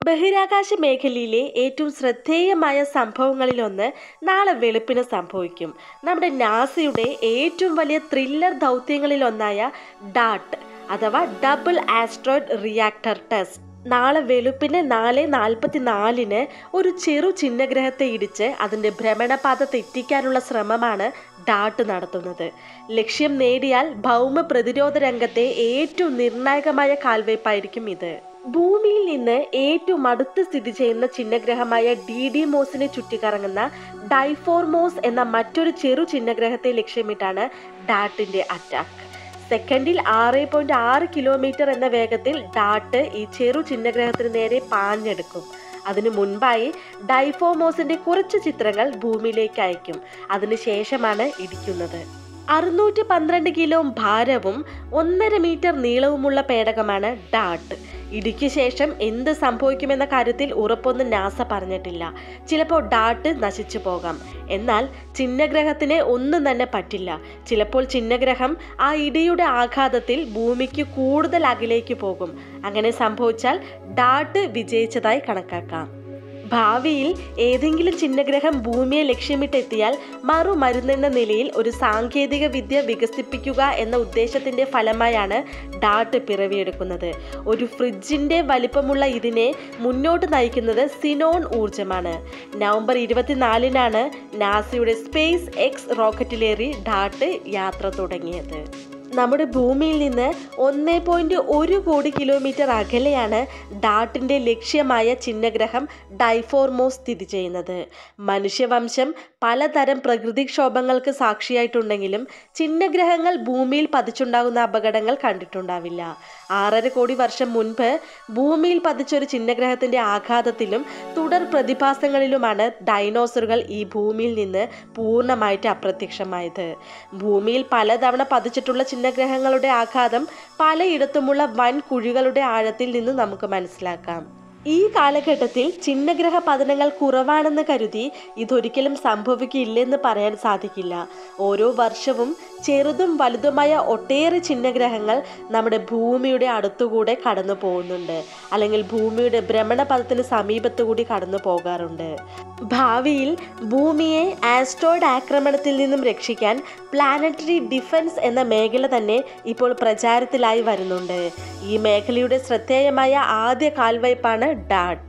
ബഹിരാകാശ മേഖലയിലെ ഏറ്റവും ശ്രദ്ധേയമായ സംഭവങ്ങളിലൊന്ന് നാളെ വെളുപ്പിന് സംഭവിക്കും നമ്മുടെ നാസയുടെ ഏറ്റവും വലിയ ത്രില്ലർ ദൗത്യങ്ങളിലൊന്നായ ഡാട്ട് അഥവാ ഡബിൾ ആസ്ട്രോയിഡ് റിയാക്ടർ ടെസ്റ്റ് നാളെ വെളുപ്പിന് നാല് നാൽപ്പത്തി നാലിന് ഒരു ചെറു ചിഹ്നഗ്രഹത്തെ ഇടിച്ച് അതിൻ്റെ ഭ്രമണപാത തെറ്റിക്കാനുള്ള ശ്രമമാണ് ഡാട്ട് നടത്തുന്നത് ലക്ഷ്യം നേടിയാൽ ഭൗമ പ്രതിരോധ രംഗത്തെ ഏറ്റവും നിർണായകമായ കാൽവയ്പായിരിക്കും ഇത് ഭൂമിയിൽ നിന്ന് ഏറ്റവും അടുത്ത് സ്ഥിതി ചെയ്യുന്ന ചിഹ്നഗ്രഹമായ ഡി ഡി മോസിനെ ചുറ്റിക്കറങ്ങുന്ന ഡൈഫോർമോസ് എന്ന മറ്റൊരു ചെറു ചിഹ്നഗ്രഹത്തെ ലക്ഷ്യമിട്ടാണ് ഡാട്ടിന്റെ അറ്റാക്ക് സെക്കൻഡിൽ ആറ് പോയിന്റ് ആറ് കിലോമീറ്റർ എന്ന വേഗത്തിൽ ഡാട്ട് ഈ ചെറു ചിഹ്നഗ്രഹത്തിന് നേരെ പാഞ്ഞെടുക്കും അതിനു മുൻപായി ഡൈഫോമോസിന്റെ കുറച്ച് ചിത്രങ്ങൾ ഭൂമിയിലേക്ക് അയക്കും അതിനുശേഷമാണ് ഇടിക്കുന്നത് അറുന്നൂറ്റി പന്ത്രണ്ട് കിലോ ഭാരവും ഒന്നര മീറ്റർ നീളവുമുള്ള പേടകമാണ് ഡാട്ട് ഇടിക്ക് ശേഷം എന്ത് സംഭവിക്കുമെന്ന കാര്യത്തിൽ ഉറപ്പൊന്നും നാസ പറഞ്ഞിട്ടില്ല ചിലപ്പോൾ ഡാട്ട് നശിച്ചു പോകാം എന്നാൽ ചിഹ്നഗ്രഹത്തിന് ഒന്നും തന്നെ പറ്റില്ല ചിലപ്പോൾ ചിഹ്നഗ്രഹം ആ ഇടിയുടെ ആഘാതത്തിൽ ഭൂമിക്ക് കൂടുതൽ അകലേക്ക് പോകും അങ്ങനെ സംഭവിച്ചാൽ ഡാട്ട് വിജയിച്ചതായി കണക്കാക്കാം ഭാവിയിൽ ഏതെങ്കിലും ചിഹ്നഗ്രഹം ഭൂമിയെ ലക്ഷ്യമിട്ടെത്തിയാൽ മറുമരുന്നെന്ന നിലയിൽ ഒരു സാങ്കേതിക വിദ്യ വികസിപ്പിക്കുക എന്ന ഉദ്ദേശത്തിന്റെ ഫലമായാണ് ഡാട്ട് പിറവിയെടുക്കുന്നത് ഒരു ഫ്രിഡ്ജിന്റെ വലിപ്പമുള്ള ഇതിനെ മുന്നോട്ട് നയിക്കുന്നത് സിനോൺ ഊർജമാണ് നവംബർ ഇരുപത്തിനാലിനാണ് നാസയുടെ സ്പേസ് എക്സ് റോക്കറ്റിലേറി ഡാട്ട് യാത്ര തുടങ്ങിയത് നമ്മുടെ ഭൂമിയിൽ നിന്ന് ഒന്ന് പോയിന്റ് ഒരു കോടി കിലോമീറ്റർ അകലെയാണ് ഡാട്ടിൻ്റെ ലക്ഷ്യമായ ചിഹ്നഗ്രഹം ഡൈഫോർമോസ് സ്ഥിതി ചെയ്യുന്നത് മനുഷ്യവംശം പലതരം പ്രകൃതിക്ഷോഭങ്ങൾക്ക് സാക്ഷിയായിട്ടുണ്ടെങ്കിലും ചിഹ്നഗ്രഹങ്ങൾ ഭൂമിയിൽ പതിച്ചുണ്ടാകുന്ന അപകടങ്ങൾ കണ്ടിട്ടുണ്ടാവില്ല ആറര കോടി വർഷം മുൻപ് ഭൂമിയിൽ പതിച്ചൊരു ചിഹ്നഗ്രഹത്തിൻ്റെ ആഘാതത്തിലും തുടർ പ്രതിഭാസങ്ങളിലുമാണ് ഡൈനോസറുകൾ ഈ ഭൂമിയിൽ നിന്ന് പൂർണ്ണമായിട്ട് അപ്രത്യക്ഷമായത് ഭൂമിയിൽ പലതവണ പതിച്ചിട്ടുള്ള ചിഹ്നഗ്രഹങ്ങളുടെ ആഘാതം പലയിടത്തുമുള്ള വൻ കുഴികളുടെ ആഴത്തിൽ നിന്ന് നമുക്ക് മനസ്സിലാക്കാം ഈ കാലഘട്ടത്തിൽ ചിഹ്നഗ്രഹ പതനങ്ങൾ കുറവാണെന്ന് കരുതി ഇതൊരിക്കലും സംഭവിക്കില്ലെന്ന് പറയാൻ സാധിക്കില്ല ഓരോ വർഷവും ചെറുതും വലുതുമായ ഒട്ടേറെ ചിഹ്നഗ്രഹങ്ങൾ നമ്മുടെ ഭൂമിയുടെ അടുത്തുകൂടെ കടന്നു പോകുന്നുണ്ട് അല്ലെങ്കിൽ ഭൂമിയുടെ ഭ്രമണപഥത്തിന് സമീപത്തുകൂടി കടന്നു പോകാറുണ്ട് ഭാവിയിൽ ഭൂമിയെ ആസ്ട്രോയിഡ് ആക്രമണത്തിൽ നിന്നും രക്ഷിക്കാൻ പ്ലാനറ്ററി ഡിഫൻസ് എന്ന മേഖല തന്നെ ഇപ്പോൾ പ്രചാരത്തിലായി വരുന്നുണ്ട് ഈ മേഖലയുടെ ശ്രദ്ധേയമായ ആദ്യ കാൽവയ്പാണ് ഡാട്ട്